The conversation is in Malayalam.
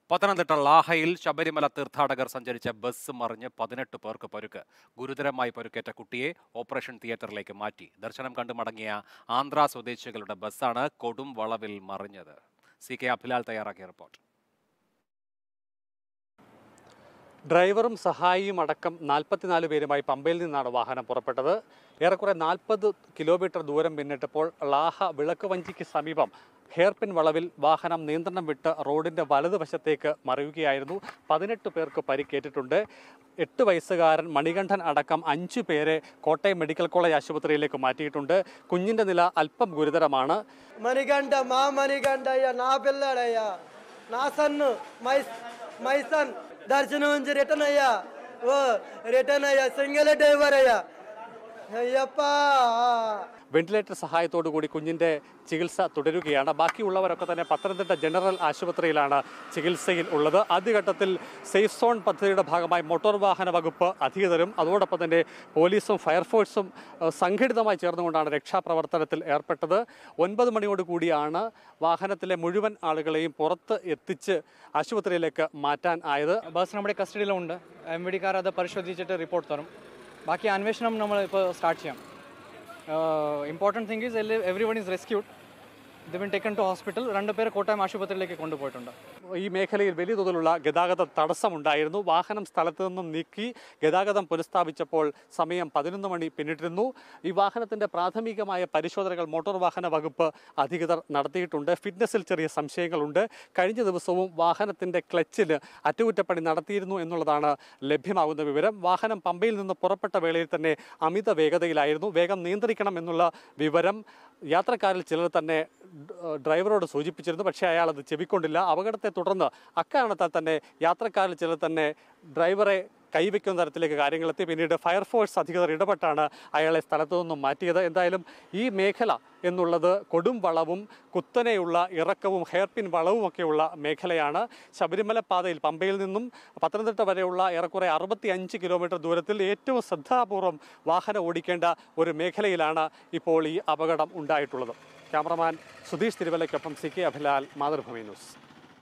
പത്തനംതിട്ട ലാഹയിൽ ശബരിമല തീർത്ഥാടകർ സഞ്ചരിച്ച ബസ് മറിഞ്ഞ് പതിനെട്ട് പേർക്ക് പരുക്ക് ഗുരുതരമായി പരുക്കേറ്റ കുട്ടിയെ ഓപ്പറേഷൻ തിയേറ്ററിലേക്ക് മാറ്റി ദർശനം കണ്ടു മടങ്ങിയ ആന്ധ്ര സ്വദേശികളുടെ ബസ്സാണ് കൊടും വളവിൽ മറിഞ്ഞത് സി കെ അഭിലാൽ തയ്യാറാക്കിയ റിപ്പോർട്ട് ഡ്രൈവറും സഹായിയും അടക്കം നാൽപ്പത്തിനാല് പേരുമായി പമ്പയിൽ നിന്നാണ് വാഹനം പുറപ്പെട്ടത് ഏറെക്കുറെ നാൽപ്പത് കിലോമീറ്റർ ദൂരം പിന്നിട്ടപ്പോൾ ലാഹ വിളക്ക് വഞ്ചിക്ക് സമീപം ഹെയർപിൻ വളവിൽ വാഹനം നിയന്ത്രണം വിട്ട് റോഡിന്റെ വലതുവശത്തേക്ക് മറിയുകയായിരുന്നു പതിനെട്ട് പേർക്ക് പരിക്കേറ്റിട്ടുണ്ട് എട്ട് വയസ്സുകാരൻ മണികണ്ഠൻ അടക്കം അഞ്ചു പേരെ കോട്ടയം മെഡിക്കൽ കോളേജ് ആശുപത്രിയിലേക്ക് മാറ്റിയിട്ടുണ്ട് കുഞ്ഞിന്റെ നില అల్పం గురుతరമാണ് మణిగంట మా మణిగంట అయ్యా నా పిల్లాడయ్యా నా సన్ను మై మై సన్ దర్శనం నుంచి రిటర్న్ అయ్యా ఓ రిటర్న్ అయ్యా సింగిల్ డ్రైవర్ అయ్యా అయ్యప్పా വെന്റിലേറ്റർ സഹായത്തോടു കൂടി കുഞ്ഞിന്റെ ചികിത്സ തുടരുകയാണ് ബാക്കിയുള്ളവരൊക്കെ തന്നെ പത്തനംതിട്ട ജനറൽ ആശുപത്രിയിലാണ് ചികിത്സയിൽ ഉള്ളത് ആദ്യഘട്ടത്തിൽ സേഫ് സോൺ പദ്ധതിയുടെ ഭാഗമായി മോട്ടോർ വാഹന വകുപ്പ് അധികൃതരും അതോടൊപ്പം തന്നെ പോലീസും ഫയർഫോഴ്സും ഏഹ്, സംഘടിതമായി ചേർന്നുകൊണ്ടാണ് രക്ഷാപ്രവർത്തനത്തിൽ ഏർപ്പെട്ടത് ഒൻപത് മണിയോട് കൂടിയാണ് വാഹനത്തിലെ മുഴുവൻ ആളുകളെയും പുറത്ത് എത്തിച്ച് ആശുപത്രിയിലേക്ക് മാറ്റാൻ ആയത് ബസ് നമ്മുടെ കസ്റ്റഡിയിലുണ്ട് എം വി ഡിക്കാർ അത് പരിശോധിച്ചിട്ട് റിപ്പോർട്ട് തരും ബാക്കി അന്വേഷണം നമ്മൾ ഇപ്പോൾ സ്റ്റാർട്ട് ചെയ്യാം important thing is everyone is rescued it been taken to hospital രണ്ട് പേര് കോട്ടയം ആശുപത്രിയിലേക്ക് കൊണ്ടുപോയിട്ടുണ്ട് ഈ മേഖലയിൽ വലിയ തോതിലുള്ള ഗതാഗത തടസ്സമുണ്ടായിരുന്നു വാഹനം സ്ഥലത്ത് നിന്നും നീക്കി ഗതാഗതം പുനഃസ്ഥാപിച്ചപ്പോൾ സമയം പതിനൊന്ന് മണി പിന്നിട്ടിരുന്നു ഈ വാഹനത്തിന്റെ പ്രാഥമികമായ പരിശോധനകൾ മോട്ടോർ വാഹന വകുപ്പ് അധികൃതർ നടത്തിയിട്ടുണ്ട് ഫിറ്റ്നസിൽ ചെറിയ സംശയങ്ങളുണ്ട് കഴിഞ്ഞ ദിവസവും വാഹനത്തിന്റെ ക്ലച്ചിന് അറ്റകുറ്റപ്പണി നടത്തിയിരുന്നു എന്നുള്ളതാണ് ലഭ്യമാകുന്ന വിവരം വാഹനം പമ്പയിൽ നിന്ന് പുറപ്പെട്ട വേളയിൽ തന്നെ അമിത വേഗതയിലായിരുന്നു വേഗം നിയന്ത്രിക്കണം എന്നുള്ള വിവരം യാത്രക്കാരിൽ ചിലർ തന്നെ ഡ- ഡ്രൈവറോട് സൂചിപ്പിച്ചിരുന്നു പക്ഷേ അയാൾ അത് ചെവിക്കൊണ്ടില്ല അപകടത്തെ തുടർന്ന് അക്കാരണത്താൽ തന്നെ യാത്രക്കാരിൽ ചിലർ തന്നെ ഡ്രൈവറെ കൈവയ്ക്കുന്ന തരത്തിലേക്ക് കാര്യങ്ങളെത്തി പിന്നീട് ഫയർഫോഴ്സ് അധികൃതർ ഇടപെട്ടാണ് അയാളെ സ്ഥലത്തു നിന്നും മാറ്റിയത് എന്തായാലും ഈ മേഖല എന്നുള്ളത് കൊടും വളവും കുത്തനെയുള്ള ഇറക്കവും ഹെയർപിൻ വളവും ഒക്കെയുള്ള മേഖലയാണ് ശബരിമല പാതയിൽ പമ്പയിൽ നിന്നും പത്തനംതിട്ട വരെയുള്ള ഏറെക്കുറെ അറുപത്തി അഞ്ച് കിലോമീറ്റർ ദൂരത്തിൽ ഏറ്റവും ശ്രദ്ധാപൂർവം വാഹനം ഓടിക്കേണ്ട ഒരു മേഖലയിലാണ് ഇപ്പോൾ ഈ അപകടം ഉണ്ടായിട്ടുള്ളത് ക്യാമറമാൻ സുധീഷ് തിരുവല്ലയ്ക്കൊപ്പം C K Abhilal Mathrubhumi news